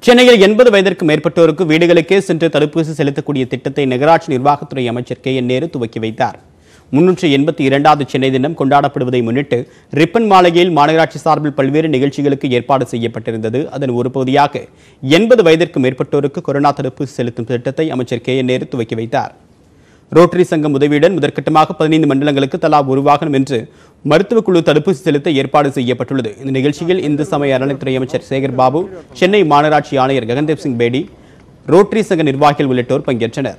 சென்னையில் எண்பது வயதிற்கு மேற்பட்டோருக்கு வீடுகளுக்கே சென்று தடுப்பூசி செலுத்தக்கூடிய திட்டத்தை நகராட்சி நிர்வாகத்துறை அமைச்சர் கே என் நேரு துவக்கி வைத்தார் முன்னூற்று எண்பத்தி இரண்டாவது சென்னை தினம் கொண்டாடப்படுவதை முன்னிட்டு ரிப்பன் மாளிகையில் மாநகராட்சி சார்பில் பல்வேறு நிகழ்ச்சிகளுக்கு ஏற்பாடு செய்யப்பட்டிருந்தது அதன் ஒரு பகுதியாக எண்பது வயதிற்கு மேற்பட்டோருக்கு கொரோனா தடுப்பூசி செலுத்தும் திட்டத்தை அமைச்சர் கே என் நேரு துவக்கி வைத்தார் ரோட்டரி சங்கம் உதவியுடன் முதற்கட்டமாக பதினைந்து மண்டலங்களுக்கு தலா ஒரு வாகனம் என்று மருத்துவக் குழு தடுப்பூசி செலுத்த ஏற்பாடு செய்யப்பட்டுள்ளது இந்த நிகழ்ச்சியில் இந்து சமய அறநிலைத்துறை அமைச்சர் சேகர் பாபு சென்னை மாநகராட்சி ஆணையர் ககன்தேப் சிங் பேடி ரோட்டரி சங்க நிர்வாகிகள் உள்ளிட்டோர் பங்கேற்றனர்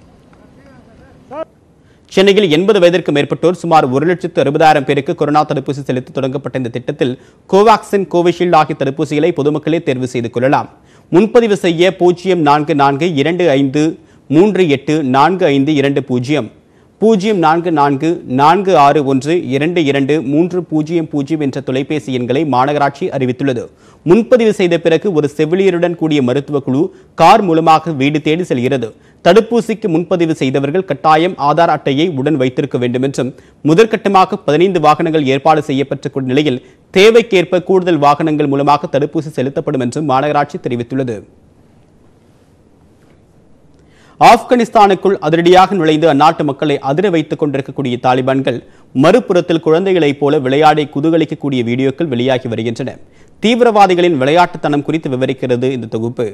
சென்னையில் எண்பது வயதிற்கு மேற்பட்டோர் சுமார் ஒரு லட்சத்து அறுபதாயிரம் பேருக்கு கொரோனா தடுப்பூசி செலுத்த தொடங்கப்பட்ட இந்த திட்டத்தில் கோவாக்சின் கோவிஷீல்டு ஆகிய தடுப்பூசிகளை பொதுமக்களே தேர்வு செய்து கொள்ளலாம் முன்பதிவு செய்ய பூஜ்ஜியம் நான்கு நான்கு இரண்டு ஐந்து மூன்று எட்டு நான்கு ஐந்து இரண்டு பூஜ்ஜியம் பூஜ்ஜியம் நான்கு நான்கு நான்கு ஆறு ஒன்று இரண்டு இரண்டு மூன்று பூஜ்ஜியம் பூஜ்ஜியம் என்ற தொலைபேசி எண்களை மாநகராட்சி அறிவித்துள்ளது முன்பதிவு செய்த பிறகு ஒரு செவிலியருடன் கூடிய மருத்துவக் குழு கார் மூலமாக வீடு தேடி செல்கிறது தடுப்பூசிக்கு முன்பதிவு செய்தவர்கள் கட்டாயம் ஆதார் அட்டையை உடன் வைத்திருக்க வேண்டும் என்றும் முதற்கட்டமாக பதினைந்து வாகனங்கள் ஏற்பாடு செய்யப்பட்ட நிலையில் தேவைக்கேற்ப கூடுதல் வாகனங்கள் மூலமாக தடுப்பூசி செலுத்தப்படும் என்றும் மாநகராட்சி தெரிவித்துள்ளது ஆப்கானிஸ்தானுக்குள் அதிரடியாக நுழைந்து அந்நாட்டு மக்களை அதிர வைத்துக் கொண்டிருக்கக்கூடிய தாலிபான்கள் மறுபுறத்தில் குழந்தைகளைப் போல விளையாடி குதூகலிக்கக்கூடிய வீடியோக்கள் வெளியாகி வருகின்றன தீவிரவாதிகளின் விளையாட்டுத்தனம் குறித்து விவரிக்கிறது இந்த தொகுப்பு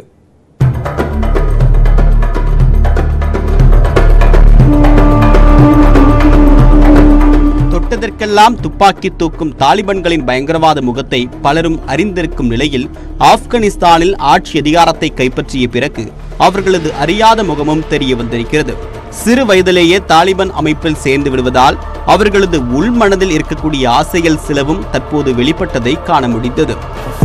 தொட்டதற்கெல்லாம் துப்பாக்கி தூக்கும் தாலிபான்களின் பயங்கரவாத முகத்தை பலரும் அறிந்திருக்கும் நிலையில் ஆப்கானிஸ்தானில் ஆட்சி அதிகாரத்தை கைப்பற்றிய பிறகு அவர்களது அறியாத முகமும் தெரிய வந்திருக்கிறது சிறு வயதிலேயே தாலிபான் அமைப்பில் சேர்ந்து விடுவதால் அவர்களது உள்மனதில் இருக்கக்கூடிய ஆசைகள் சிலவும் தற்போது வெளிப்பட்டதை காண முடிந்தது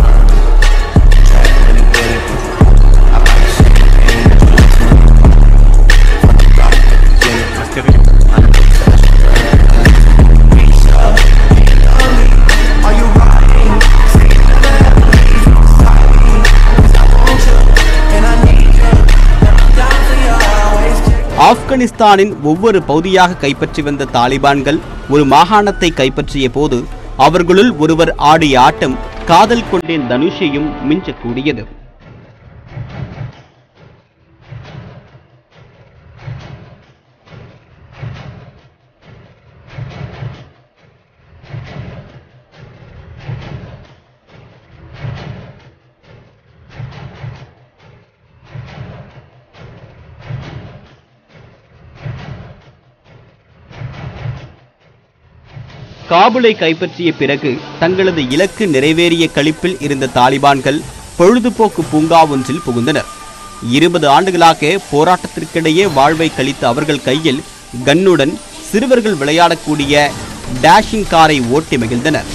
ஆப்கானிஸ்தானின் ஒவ்வொரு பகுதியாக கைப்பற்றி வந்த தாலிபான்கள் ஒரு மாகாணத்தை கைப்பற்றிய போது அவர்களுள் ஒருவர் ஆடிய ஆட்டம் காதல் கொண்டேன் தனுஷையும் மிஞ்சக்கூடியது காபுலை கைப்பற்றிய பிறகு தங்களது இலக்கு நிறைவேறிய களிப்பில் இருந்த தாலிபான்கள் பொழுதுபோக்கு பூங்கா ஒன்றில் புகுந்தனர் இருபது ஆண்டுகளாக போராட்டத்திற்கிடையே வாழ்வை கழித்த அவர்கள் கையில் கன்னுடன் சிறுவர்கள் விளையாடக்கூடிய டேஷிங் காரை ஓட்டி மகிழ்ந்தனர்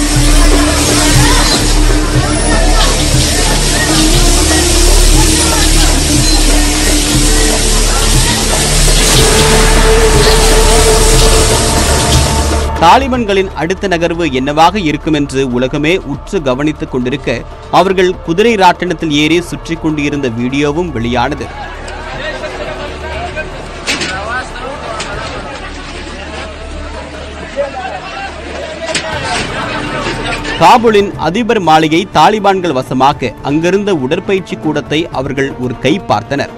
தாலிபான்களின் அடுத்த நகர்வு என்னவாக இருக்கும் என்று உலகமே உற்று கவனித்துக் கொண்டிருக்க அவர்கள் குதிரை ராட்டினத்தில் ஏறி சுற்றி கொண்டிருந்த வீடியோவும் வெளியானது காபூலின் அதிபர் மாளிகை தாலிபான்கள் வசமாக அங்கிருந்த உடற்பயிற்சி கூடத்தை அவர்கள் ஒரு கை பார்த்தனர்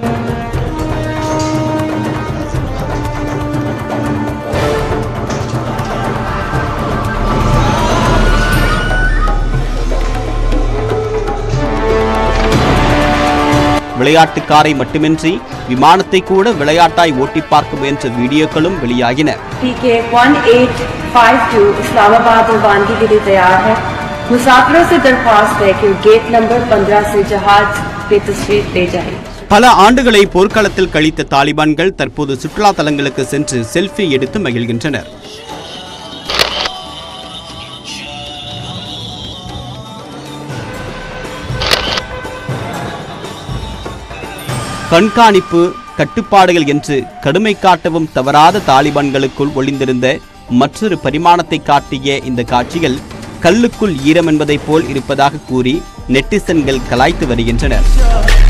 விளையாட்டு காரை மட்டுமின்றி விமானத்தை கூட விளையாட்டாய் ஓட்டி பார்க்க முயன்ற வீடியோக்களும் வெளியாகின पीके 1852 इस्लामाबाद रवानगी के लिए तैयार है मुसाफिरों से दरख्वास्त है कि गेट नंबर 15 से जहाज की तस्वीर ले जाएं பல ஆண்டுகளை போர்க்களத்தில் கழித்த தாலிபான்கள் தற்போது சுற்றுலா தலங்களுக்கு சென்று செல்ஃபி எடுத்து மகிழ்கின்றனர் கண்காணிப்பு கட்டுப்பாடுகள் என்று கடுமை காட்டவும் தவறாத தாலிபான்களுக்குள் ஒளிந்திருந்த மற்றொரு பரிமாணத்தை காட்டிய இந்த காட்சிகள் கல்லுக்குள் ஈரம் என்பதைப் போல் இருப்பதாக கூறி நெட்டிசன்கள் கலாய்த்து வருகின்றனர்